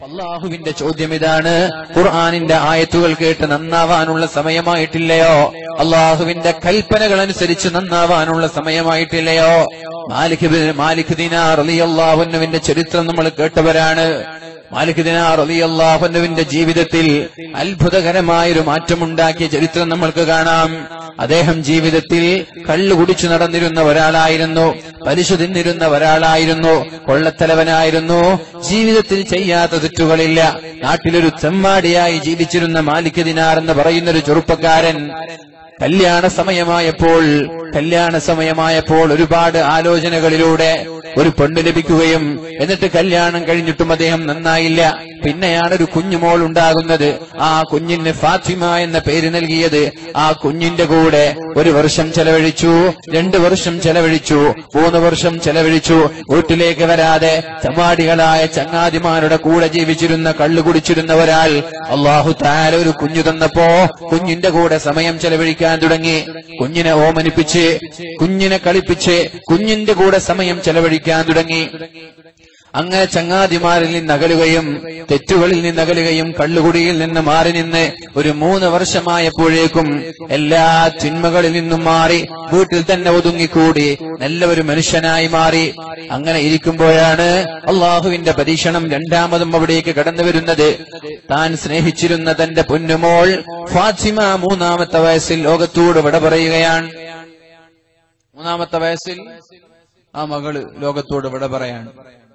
അള്ളാഹുവിന്റെ ചോദ്യം ഇതാണ് ഖുർആാനിന്റെ ആയത്തുകൾ കേട്ട് നന്നാവാനുള്ള സമയമായിട്ടില്ലയോ അള്ളാഹുവിന്റെ കൽപ്പനകൾ അനുസരിച്ച് നന്നാവാനുള്ള സമയമായിട്ടില്ലയോ മാലിക് ബിൻ- മാലിക് ദിനാർ അള്ളാഹുവിന്റെ ചരിത്രം നമ്മൾ കേട്ടവരാണ് മാലിക് ദിനാർ അള്ളാഹുവിന്റെ ജീവിതത്തിൽ അത്ഭുതകരമായൊരു മാറ്റമുണ്ടാക്കിയ ചരിത്രം നമ്മൾക്ക് കാണാം അദ്ദേഹം ജീവിതത്തിൽ കള്ളു കുടിച്ചു നടന്നിരുന്ന ഒരാളായിരുന്നു പലിശ തിന്നിരുന്ന ഒരാളായിരുന്നു കൊള്ളത്തലവനായിരുന്നു ജീവിതത്തിൽ ചെയ്യാത്ത തെറ്റുകളില്ല നാട്ടിലൊരു ചെമ്മാടിയായി ജീവിച്ചിരുന്ന മാലിക് ദിനാർ എന്ന് പറയുന്നൊരു ചെറുപ്പക്കാരൻ കല്യാണ സമയമായപ്പോൾ കല്യാണ സമയമായപ്പോൾ ഒരുപാട് ആലോചനകളിലൂടെ ഒരു പെണ്ണ് ലഭിക്കുകയും എന്നിട്ട് കല്യാണം കഴിഞ്ഞിട്ടും അദ്ദേഹം നന്നായില്ല പിന്നെയാണ് ഒരു കുഞ്ഞുമോൾ ഉണ്ടാകുന്നത് ആ കുഞ്ഞിന് ഫാത്തിമ എന്ന പേര് നൽകിയത് ആ കുഞ്ഞിന്റെ കൂടെ ഒരു വർഷം ചെലവഴിച്ചു രണ്ടു വർഷം ചെലവഴിച്ചു മൂന്ന് വർഷം ചെലവഴിച്ചു വീട്ടിലേക്ക് വരാതെ ചമാടികളായ ചങ്ങാതിമാരുടെ കൂടെ ജീവിച്ചിരുന്ന കള്ളു കുടിച്ചിരുന്ന ഒരാൾ അള്ളാഹു താല ഒരു കുഞ്ഞു തന്നപ്പോ കുഞ്ഞിന്റെ കൂടെ സമയം ചെലവഴിക്കാൻ തുടങ്ങി കുഞ്ഞിനെ ഓമനിപ്പിച്ച് കുഞ്ഞിനെ കളിപ്പിച്ച് കുഞ്ഞിന്റെ കൂടെ സമയം ചെലവഴിക്കാൻ തുടങ്ങി അങ്ങനെ ചങ്ങാതിമാരിൽ നിന്ന് അകലുകയും തെറ്റുകളിൽ നിന്ന് അകലുകയും കള്ളുകുടിയിൽ നിന്ന് മാറി നിന്ന് ഒരു മൂന്ന് വർഷമായപ്പോഴേക്കും എല്ലാ തിന്മകളിൽ നിന്നും മാറി വീട്ടിൽ തന്നെ ഒതുങ്ങിക്കൂടി നല്ല ഒരു മനുഷ്യനായി മാറി അങ്ങനെ ഇരിക്കുമ്പോഴാണ് അള്ളാഹുവിന്റെ പരീക്ഷണം രണ്ടാമതും അവിടേക്ക് കടന്നു വരുന്നത് താൻ സ്നേഹിച്ചിരുന്ന തന്റെ പൊന്നുമോൾ ഫാത്തിമ മൂന്നാമത്തെ വയസ്സിൽ ലോകത്തോട് വിട പറയുകയാണ് മൂന്നാമത്തെ വയസ്സിൽ ആ മകള് ലോകത്തോട് വിട പറയാണ്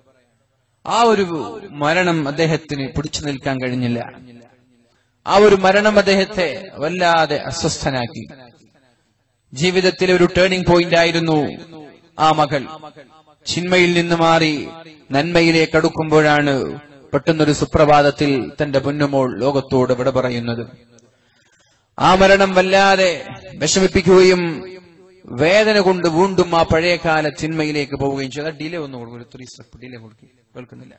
ആ ഒരു മരണം അദ്ദേഹത്തിന് പിടിച്ചു നിൽക്കാൻ കഴിഞ്ഞില്ല ആ ഒരു മരണം അദ്ദേഹത്തെ വല്ലാതെ അസ്വസ്ഥനാക്കി ജീവിതത്തിലെ ഒരു ടേണിംഗ് പോയിന്റ് ആയിരുന്നു ആ മകൾ ചിന്മയിൽ നിന്ന് മാറി നന്മയിലേക്ക് അടുക്കുമ്പോഴാണ് പെട്ടെന്നൊരു സുപ്രഭാതത്തിൽ തന്റെ പൊന്നുമോൾ ലോകത്തോട് വിട പറയുന്നത് ആ മരണം വല്ലാതെ വിഷമിപ്പിക്കുകയും വേദന കൊണ്ട് വീണ്ടും ആ പഴയകാല ചിന്മയിലേക്ക് പോവുകയും ചെയ്തു ഡിലേ ഒന്ന് കൊടുക്കും ഒരു ത്രീ സ്റ്റെപ്പ് ഡിലേ കൊടുക്കും കേൾക്കുന്നില്ല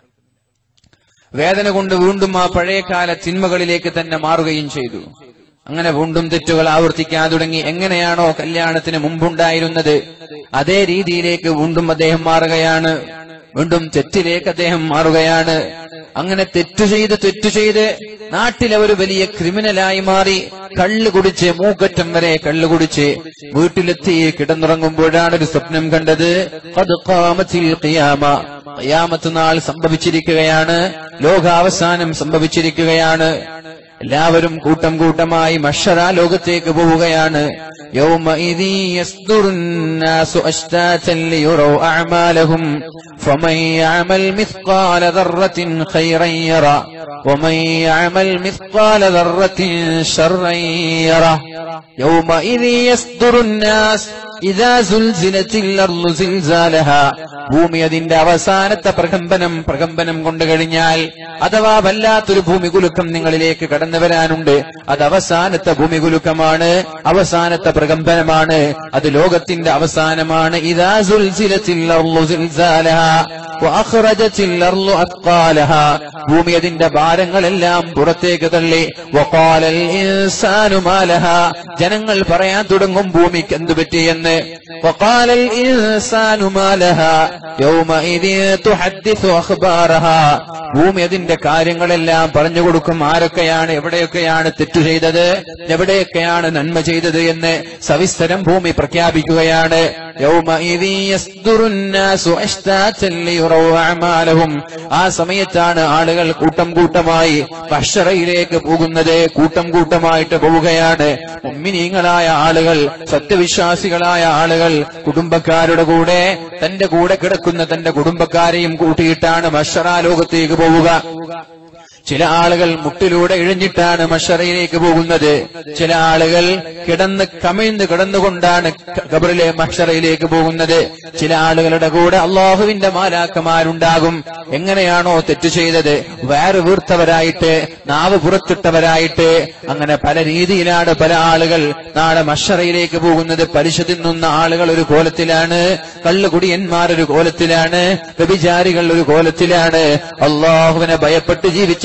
വേദന കൊണ്ട് വീണ്ടും ആ പഴയകാല ചിന്മകളിലേക്ക് തന്നെ മാറുകയും ചെയ്തു അങ്ങനെ വീണ്ടും തെറ്റുകൾ ആവർത്തിക്കാൻ തുടങ്ങി എങ്ങനെയാണോ കല്യാണത്തിന് മുമ്പുണ്ടായിരുന്നത് അതേ രീതിയിലേക്ക് വീണ്ടും അദ്ദേഹം മാറുകയാണ് വീണ്ടും തെറ്റിലേക്ക് അദ്ദേഹം മാറുകയാണ് അങ്ങനെ തെറ്റു ചെയ്ത് തെറ്റു ചെയ്ത് നാട്ടിലെ ഒരു വലിയ ക്രിമിനലായി മാറി കള്ളു കുടിച്ച് മൂക്കറ്റം വരെ കള്ളു കുടിച്ച് വീട്ടിലെത്തി കിടന്നുറങ്ങുമ്പോഴാണ് ഒരു സ്വപ്നം കണ്ടത് ഖദ് ഖാമത്തിൽ ഖിയാമ ഖിയാമത്ത് നാൾ സംഭവിച്ചിരിക്കുകയാണ് ലോകാവസാനം സംഭവിച്ചിരിക്കുകയാണ് എല്ലാവരും കൂട്ടം കൂട്ടമായി മഷറ ലോകത്തേക്ക് പോവുകയാണ് يومئذ يصدر الناس أشتاتا ليروا أعمالهم فمن يعمل مثقال ذرة خيرا يرى ومن يعمل مثقال ذرة شرا يرى يومئذ يصدر الناس إذا زلزلت الأرض زلزالها ഭൂമി അതിന്റെ അവസാനത്തെ പ്രകമ്പനം പ്രകമ്പനം കൊണ്ടു കഴിഞ്ഞാൽ അഥവാ വല്ലാത്തൊരു ഭൂമി കുലുക്കം നിങ്ങളിലേക്ക് കടന്നു വരാനുണ്ട് അത് അവസാനത്തെ ഭൂമി കുലുക്കമാണ് അവസാനത്തെ പ്രകമ്പനമാണ് അത് ലോകത്തിന്റെ അവസാനമാണ് ഇതാ സുൽസിലത്തിൽ അർളു സിൽസാലഹ വഅഖ്റജത്തിൽ അർളു അത്ഖാലഹ ഭൂമി അതിന്റെ ഭാരങ്ങളെല്ലാം പുറത്തേക്ക് തള്ളി വഖാലൽ ഇൻസാനു മാലഹ ജനങ്ങൾ പറയാൻ തുടങ്ങും ഭൂമിക്ക് എന്തു പറ്റിയെന്ന് വഖാലൽ ഇൻസാനു മാലഹ യൗമഇദി തുഹദ്ദിസു അഖ്ബാറഹ ഭൂമി അതിന്റെ കാര്യങ്ങളെല്ലാം പറഞ്ഞു കൊടുക്കും ആരൊക്കെയാണ് എവിടെയൊക്കെയാണ് തെറ്റു ചെയ്തത് എവിടെയൊക്കെയാണ് നന്മ ചെയ്തത് എന്ന് സവിസ്തരം ഭൂമി പ്രഖ്യാപിക്കുകയാണ് യൗമഇദി യസ്ദുറുന്നാസു അശ്താതൻ ലിയുറൗ അഅമാലഹും ആ സമയത്താണ് ആളുകൾ കൂട്ടം കൂട്ടമായി ഭക്ഷറയിലേക്ക് പോകുന്നത് കൂട്ടം കൂട്ടമായിട്ട് പോവുകയാണ് മുമ്മിനീങ്ങളായ ആളുകൾ സത്യവിശ്വാസികളായ ആളുകൾ കുടുംബക്കാരുടെ കൂടെ തന്റെ കൂടെ കിടക്കുന്ന തന്റെ കുടുംബക്കാരെയും കൂട്ടിയിട്ടാണ് മഷറ ലോകത്തേക്ക് പോവുക ചില ആളുകൾ മുട്ടിലൂടെ ഇഴഞ്ഞിട്ടാണ് മഷറയിലേക്ക് പോകുന്നത് ചില ആളുകൾ കിടന്ന് കമിഴ്ന്ന് കിടന്നുകൊണ്ടാണ് ക- ഖബറിലെ മഷറയിലേക്ക് പോകുന്നത് ചില ആളുകളുടെ കൂടെ അള്ളാഹുവിന്റെ മാലാക്കമാരുണ്ടാകും എങ്ങനെയാണോ തെറ്റ് ചെയ്തത് വയറ് വീർത്തവരായിട്ട് നാവ് പുറത്തിട്ടവരായിട്ട് അങ്ങനെ പല രീതിയിലാണ് പല ആളുകൾ നാളെ മഷറയിലേക്ക് പോകുന്നത് പലിശ തിന്നുന്ന ആളുകൾ ഒരു കോലത്തിലാണ് കള്ളുകുടിയന്മാർ ഒരു കോലത്തിലാണ് വ്യഭിചാരികൾ ഒരു കോലത്തിലാണ് അള്ളാഹുവിനെ ഭയപ്പെട്ട് ജീവിച്ച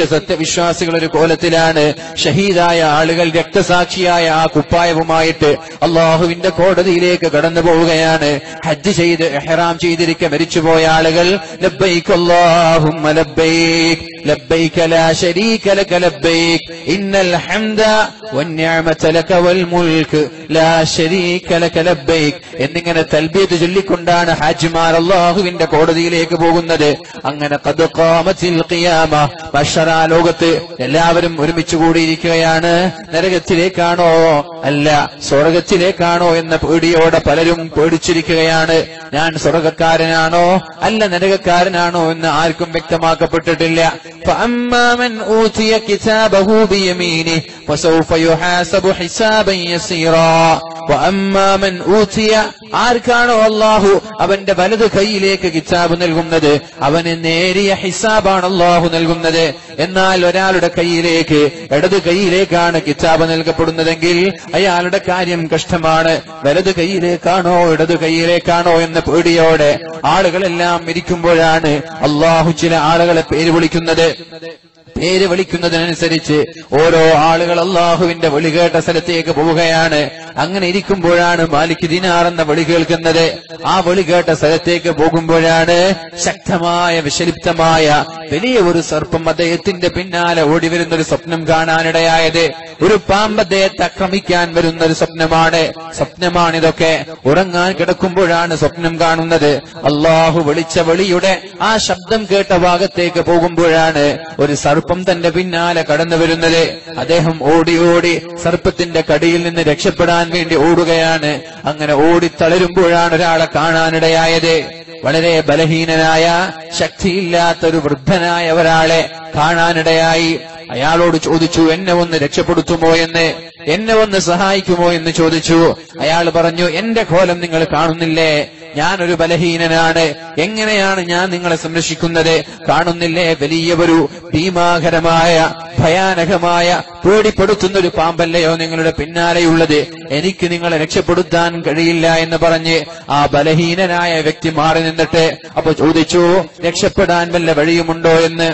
സത്യവിശ്വാസികൾ ഒരു കോലത്തിലാണ് ഷഹീദായ ആളുകൾ രക്തസാക്ഷിയായ ആ കുപ്പായവുമായിട്ട് അള്ളാഹുവിന്റെ കോടതിയിലേക്ക് കടന്നു പോവുകയാണ് ഹജ്ജ് ചെയ്ത് എഹ്റാം ചെയ്തിരിക്കെ മരിച്ചുപോയ ആളുകൾ ലബ്ബൈക്ക് അല്ലാഹുമ്മ ലബ്ബൈക്ക് ലബ്ബൈക ലാ ശരീക ലക ലബ്ബൈക്ക് ഇന്നൽ ഹംദ വന്നിഅമത ലക വൽ മുൽക്ക് ലാ ശരീക ലക ലബ്ബൈക്ക് എന്നിങ്ങനെ തൽബിയത്ത് ചൊല്ലിക്കൊണ്ടാണ് ഹാജിമാർ അള്ളാഹുവിന്റെ കോടതിയിലേക്ക് പോകുന്നത് അങ്ങനെ ഖദ് ഖാമത്തിൽ ഖിയാമ ബഷറ ലോകത്ത് എല്ലാവരും ഒരുമിച്ച് കൂടിയിരിക്കുകയാണ് നരകത്തിലേക്കാണോ അല്ല സ്വർഗത്തിലേക്കാണോ എന്ന പേടിയോടെ പലരും പേടിച്ചിരിക്കുകയാണ് ഞാൻ സ്വർഗക്കാരനാണോ അല്ല നരകക്കാരനാണോ എന്ന് ആർക്കും വ്യക്തമാക്കപ്പെട്ടിട്ടില്ല فأما من أوتي كتابه بيمينه فسوف يحاسب حسابا يسيرا وأما من أوتي ആർക്കാണോ അള്ളാഹു അവന്റെ വലത് കൈയിലേക്ക് കിതാബ് നൽകുന്നത് അവന് നേരിയ ഹിസാബാണ് അള്ളാഹു നൽകുന്നത് എന്നാൽ ഒരാളുടെ കൈയിലേക്ക് ഇടത് കൈയിലേക്കാണ് കിതാബ് നൽകപ്പെടുന്നതെങ്കിൽ അയാളുടെ കാര്യം കഷ്ടമാണ് വലത് കൈയിലേക്കാണോ ഇടത് കൈയിലേക്കാണോ എന്ന പേടിയോടെ ആളുകളെല്ലാം ഇരിക്കുമ്പോഴാണ് അള്ളാഹു ചില ആളുകളെ പേര് വിളിക്കുന്നത് പേര് വിളിക്കുന്നതിനനുസരിച്ച് ഓരോ ആളുകൾ അള്ളാഹുവിന്റെ വിളി കേട്ട സ്ഥലത്തേക്ക് പോവുകയാണ് അങ്ങനെ ഇരിക്കുമ്പോഴാണ് മാലിക് ദിനാർ എന്ന വിളി കേൾക്കുന്നത് ആ വിളി കേട്ട സ്ഥലത്തേക്ക് പോകുമ്പോഴാണ് ശക്തമായ വിഷലിപ്തമായ വലിയ ഒരു സർപ്പം അദ്ദേഹത്തിന്റെ പിന്നാലെ ഓടി വരുന്ന ഒരു സ്വപ്നം കാണാനിടയായത് ഒരു പാമ്പ് അദ്ദേഹത്തെ ആക്രമിക്കാൻ വരുന്ന ഒരു സ്വപ്നമാണ് സ്വപ്നമാണിതൊക്കെ ഉറങ്ങാൻ കിടക്കുമ്പോഴാണ് സ്വപ്നം കാണുന്നത് അള്ളാഹു വിളിച്ച വിളിയുടെ ആ ശബ്ദം കേട്ട ഭാഗത്തേക്ക് പോകുമ്പോഴാണ് ഒരു സർപ്പം തന്റെ പിന്നാലെ കടന്നു വരുന്നത് അദ്ദേഹം ഓടി ഓടി സർപ്പത്തിന്റെ കടിയിൽ നിന്ന് രക്ഷപ്പെടാൻ വേണ്ടി ഓടുകയാണ് അങ്ങനെ ഓടി തളരുമ്പോഴാണ് ഒരാളെ കാണാനിടയായത് വളരെ ബലഹീനനായ ശക്തിയില്ലാത്ത ഒരു വൃദ്ധനായ ഒരാളെ കാണാനിടയായി അയാളോട് ചോദിച്ചു എന്നെ ഒന്ന് രക്ഷപ്പെടുത്തുമോ എന്ന് എന്നെ ഒന്ന് സഹായിക്കുമോ എന്ന് ചോദിച്ചു അയാൾ പറഞ്ഞു എന്റെ കോലം നിങ്ങൾ കാണുന്നില്ലേ ഞാനൊരു ബലഹീനനാണ് എങ്ങനെയാണ് ഞാൻ നിങ്ങളെ സംരക്ഷിക്കുന്നത് കാണുന്നില്ലേ വലിയ ഒരു ഭീമാകരമായ ഭയാനകമായ പേടിപ്പെടുത്തുന്ന ഒരു പാമ്പല്ലയോ നിങ്ങളുടെ പിന്നാലെയുള്ളത് എനിക്ക് നിങ്ങളെ രക്ഷപ്പെടുത്താൻ കഴിയില്ല എന്ന് പറഞ്ഞ് ആ ബലഹീനനായ വ്യക്തി മാറി നിന്നിട്ട് അപ്പൊ ചോദിച്ചു രക്ഷപ്പെടാൻ വല്ല വഴിയുമുണ്ടോ എന്ന്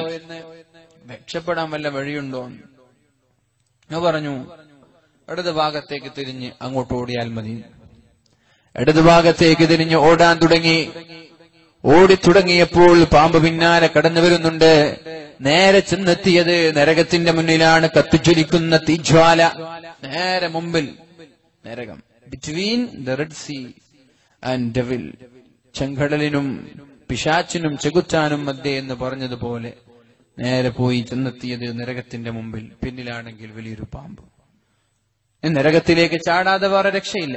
രക്ഷപ്പെടാൻ വല്ല വഴിയുണ്ടോ ഞാൻ പറഞ്ഞു ഇടത് ഭാഗത്തേക്ക് തിരിഞ്ഞ് അങ്ങോട്ട് ഓടിയാൽ മതി ഇടത് ഭാഗത്തേക്ക് തിരിഞ്ഞ് ഓടാൻ തുടങ്ങി ഓടിത്തുടങ്ങിയപ്പോൾ പാമ്പ് പിന്നാലെ കടന്നു വരുന്നുണ്ട് നേരെ ചെന്നെത്തിയത് നരകത്തിന്റെ മുന്നിലാണ് കത്തിച്ചൊലിക്കുന്ന തീജ്വാല നേരെ മുമ്പിൽ നരകം between the Red Sea and devil ചെങ്കടലിനും പിശാച്ചിനും ചെകുത്താനും മധ്യേ എന്ന് പറഞ്ഞതുപോലെ നേരെ പോയി ചെന്നെത്തിയത് നരകത്തിന്റെ മുമ്പിൽ പിന്നിലാണെങ്കിൽ വലിയൊരു പാമ്പ് ഈ നരകത്തിലേക്ക് ചാടാതെ വേറെ രക്ഷയില്ല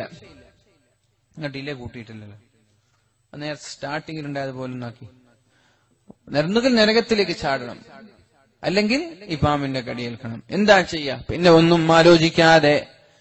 നിങ്ങൾ ഡിലേ കൂട്ടിയിട്ടില്ലല്ലോ അത് നേരെ സ്റ്റാർട്ടിങ്ങിൽ ഉണ്ടായതുപോലെ ഒന്നാക്കി നിരന്നുകിൽ നരകത്തിലേക്ക് ചാടണം അല്ലെങ്കിൽ ഈ പാമ്പിന്റെ കടിയേൽക്കണം എന്താ ചെയ്യാ പിന്നെ ഒന്നും ആലോചിക്കാതെ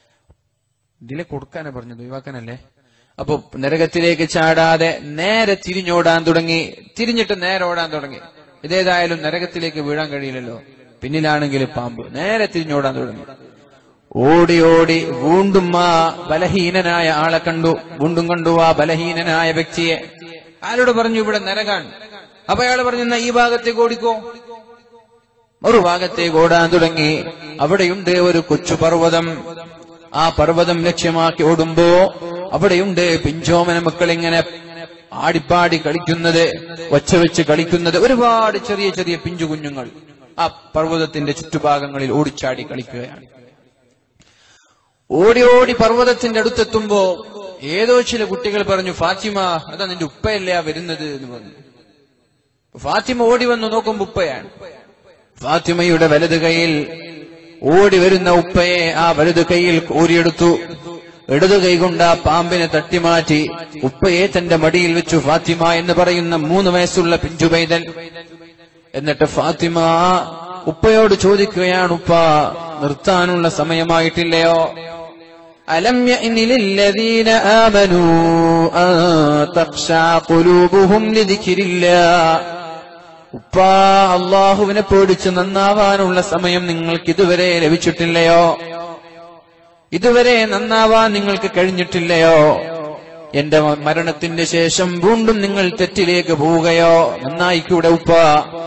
ഡിലേ കൊടുക്കാനാ പറഞ്ഞത് ഒഴിവാക്കാനല്ലേ അപ്പൊ നരകത്തിലേക്ക് ചാടാതെ നേരെ തിരിഞ്ഞോടാൻ തുടങ്ങി തിരിഞ്ഞിട്ട് നേരെ ഓടാൻ തുടങ്ങി ഇതേതായാലും നരകത്തിലേക്ക് വീഴാൻ കഴിയില്ലല്ലോ പിന്നിലാണെങ്കിൽ പാമ്പ് നേരെ തിരിഞ്ഞോടാൻ തുടങ്ങി ഓടി ഓടി വീണ്ടും ആ ബലഹീനനായ ആളെ കണ്ടു വീണ്ടും കണ്ടു ആ ബലഹീനനായ വ്യക്തിയെ ആരോട് പറഞ്ഞു ഇവിടെ നരകാൻ അപ്പൊ അയാൾ പറഞ്ഞു എന്നാ ഈ ഭാഗത്തേക്ക് ഓടിക്കോ ഒരു ഭാഗത്തേക്ക് ഓടാൻ തുടങ്ങി അവിടെയുണ്ട് ഒരു കൊച്ചു പർവ്വതം ആ പർവ്വതം ലക്ഷ്യമാക്കി ഓടുമ്പോ അവിടെയുണ്ട് പിഞ്ചോമന മക്കൾ ഇങ്ങനെ ആടിപ്പാടി കളിക്കുന്നത് ഒച്ച വെച്ച് കളിക്കുന്നത് ഒരുപാട് ചെറിയ ചെറിയ പിഞ്ചു കുഞ്ഞുങ്ങൾ ആ പർവ്വതത്തിന്റെ ചുറ്റുഭാഗങ്ങളിൽ ഓടിച്ചാടി കളിക്കുകയാണ് ഓടി ഓടി പർവ്വതത്തിന്റെ അടുത്തെത്തുമ്പോ ഏതോ ചില കുട്ടികൾ പറഞ്ഞു ഫാത്തിമ അതാ നിന്റെ ഉപ്പയല്ലേ വരുന്നത് എന്ന് പറഞ്ഞു ഫാത്തിമ ഓടി വന്നു നോക്കുമ്പോ ഉപ്പയാണ് ഫാത്തിമയുടെ വലത് കൈയിൽ ഓടി വരുന്ന ഉപ്പയെ ആ വലത് കൈയിൽ കോരിയെടുത്തു ഇടതു കൈകൊണ്ട് ആ പാമ്പിനെ തട്ടിമാറ്റി ഉപ്പയെ തന്റെ മടിയിൽ വെച്ചു ഫാത്തിമ എന്ന് പറയുന്ന മൂന്ന് വയസ്സുള്ള പിഞ്ചുപൈതൽ എന്നിട്ട് ഫാത്തിമ ഉപ്പയോട് ചോദിക്കുകയാണ് ഉപ്പ നിർത്താനുള്ള സമയമായിട്ടില്ലയോ അലം يأن للذين آمنوا أن تخشع قلوبهم لذكر الله ഉപ്പ അള്ളാഹുവിനെ പേടിച്ച് നന്നാവാനുള്ള സമയം നിങ്ങൾക്ക് ഇതുവരെ ലഭിച്ചിട്ടില്ലയോ ഇതുവരെ നന്നാവാൻ നിങ്ങൾക്ക് കഴിഞ്ഞിട്ടില്ലയോ എന്റെ മരണത്തിന്റെ ശേഷം വീണ്ടും നിങ്ങൾ തെറ്റിലേക്ക് പോവുകയോ നന്നായിക്കൂടെ ഉപ്പ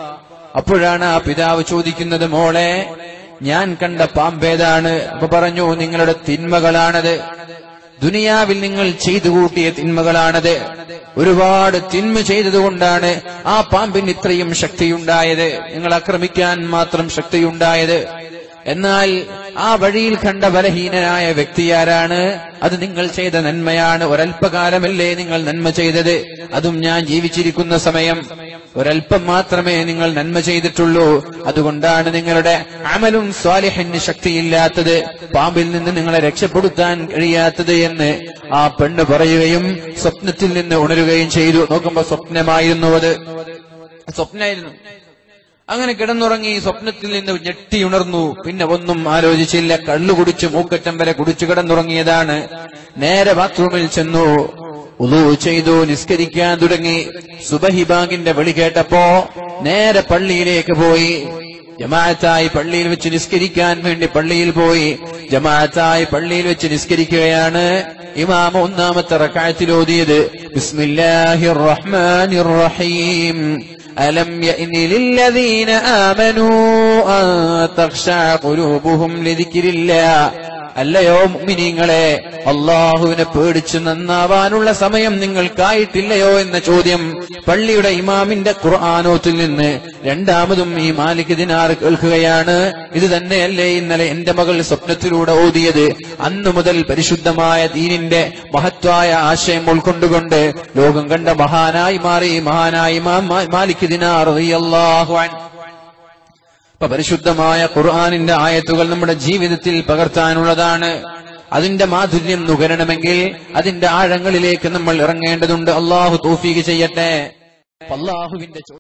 അപ്പോഴാണ് ആ പിതാവ് ചോദിക്കുന്നത് മോളെ ഞാൻ കണ്ട പാമ്പേതാണ് അപ്പൊ പറഞ്ഞു നിങ്ങളുടെ തിന്മകളാണത് ദുനിയാവിൽ നിങ്ങൾ ചെയ്തു കൂട്ടിയ തിന്മകളാണത് ഒരുപാട് തിന്മ ചെയ്തതുകൊണ്ടാണ് ആ പാമ്പിന് ഇത്രയും ശക്തിയുണ്ടായത് നിങ്ങൾ ആക്രമിക്കാൻ മാത്രം ശക്തിയുണ്ടായത് എന്നാൽ ആ വഴിയിൽ കണ്ട ബലഹീനനായ വ്യക്തിയാരാണ് അത് നിങ്ങൾ ചെയ്ത നന്മയാണ് ഒരല്പകാലമല്ലേ നിങ്ങൾ നന്മ ചെയ്തത് അതും ഞാൻ ജീവിച്ചിരിക്കുന്ന സമയം ഒരല്പം മാത്രമേ നിങ്ങൾ നന്മ ചെയ്തിട്ടുള്ളൂ അതുകൊണ്ടാണ് നിങ്ങളുടെ അമലും സ്വാലിഹിന് ശക്തിയില്ലാത്തത് പാമ്പിൽ നിന്ന് നിങ്ങളെ രക്ഷപ്പെടുത്താൻ കഴിയാത്തത് എന്ന് ആ പെണ്ണ് പറയുകയും സ്വപ്നത്തിൽ നിന്ന് ഉണരുകയും ചെയ്തു നോക്കുമ്പോ സ്വപ്നമായിരുന്നു അത് സ്വപ്നമായിരുന്നു അങ്ങനെ കിടന്നുറങ്ങി സ്വപ്നത്തിൽ നിന്ന് ഞെട്ടിയുണർന്നു പിന്നെ ഒന്നും ആലോചിച്ചില്ല കള്ളു കുടിച്ച് മൂക്കറ്റം വരെ കുടിച്ചു കിടന്നുറങ്ങിയതാണ് നേരെ ബാത്റൂമിൽ ചെന്നു ഉളു ചെയ്തു നിസ്കരിക്കാൻ തുടങ്ങി സുബഹിബാഗിന്റെ വിളി കേട്ടപ്പോ നേരെ പള്ളിയിലേക്ക് പോയി ജമാഅത്തായി പള്ളിയിൽ വെച്ച് നിസ്കരിക്കാൻ വേണ്ടി പള്ളിയിൽ പോയി ജമാഅത്തായി പള്ളിയിൽ വെച്ച് നിസ്കരിക്കുകയാണ് ഇമാമ ഒന്നാമത്തെ റക്കായത്തിൽ ഓതിയത് ബിസ്മില്ലാഹിർ റഹ്മാനിർ റഹീം ألم يئن للذين آمنوا أن تخشع قلوبهم لذكر الله അല്ലയോ മുഅ്മിനീങ്ങളെ അള്ളാഹുവിനെ പേടിച്ച് നന്നാവാനുള്ള സമയം നിങ്ങൾക്കായിട്ടില്ലയോ എന്ന ചോദ്യം പള്ളിയുടെ ഇമാമിന്റെ ഖുർആാനോത്തിൽ നിന്ന് രണ്ടാമതും ഈ മാലിക് ദിനാർ കേൾക്കുകയാണ് ഇത് തന്നെയല്ലേ ഇന്നലെ എന്റെ മകൾ സ്വപ്നത്തിലൂടെ ഓതിയത് അന്നു മുതൽ പരിശുദ്ധമായ ദീനിന്റെ മഹത്വായ ആശയം ഉൾക്കൊണ്ടുകൊണ്ട് ലോകം കണ്ട മഹാനായി മാറി മഹാനായി ഇമാം മാ- മാലിക് ദിനാർ റളിയല്ലാഹു അൻഹു ഇപ്പൊ പരിശുദ്ധമായ ഖുർആാനിന്റെ ആയത്തുകൾ നമ്മുടെ ജീവിതത്തിൽ പകർത്താനുള്ളതാണ് അതിന്റെ മാധുര്യം നുകരണമെങ്കിൽ അതിന്റെ ആഴങ്ങളിലേക്ക് നമ്മൾ ഇറങ്ങേണ്ടതുണ്ട് അള്ളാഹു തൗഫീഖ് ചെയ്യട്ടെ അള്ളാഹുവിന്റെ ചോ-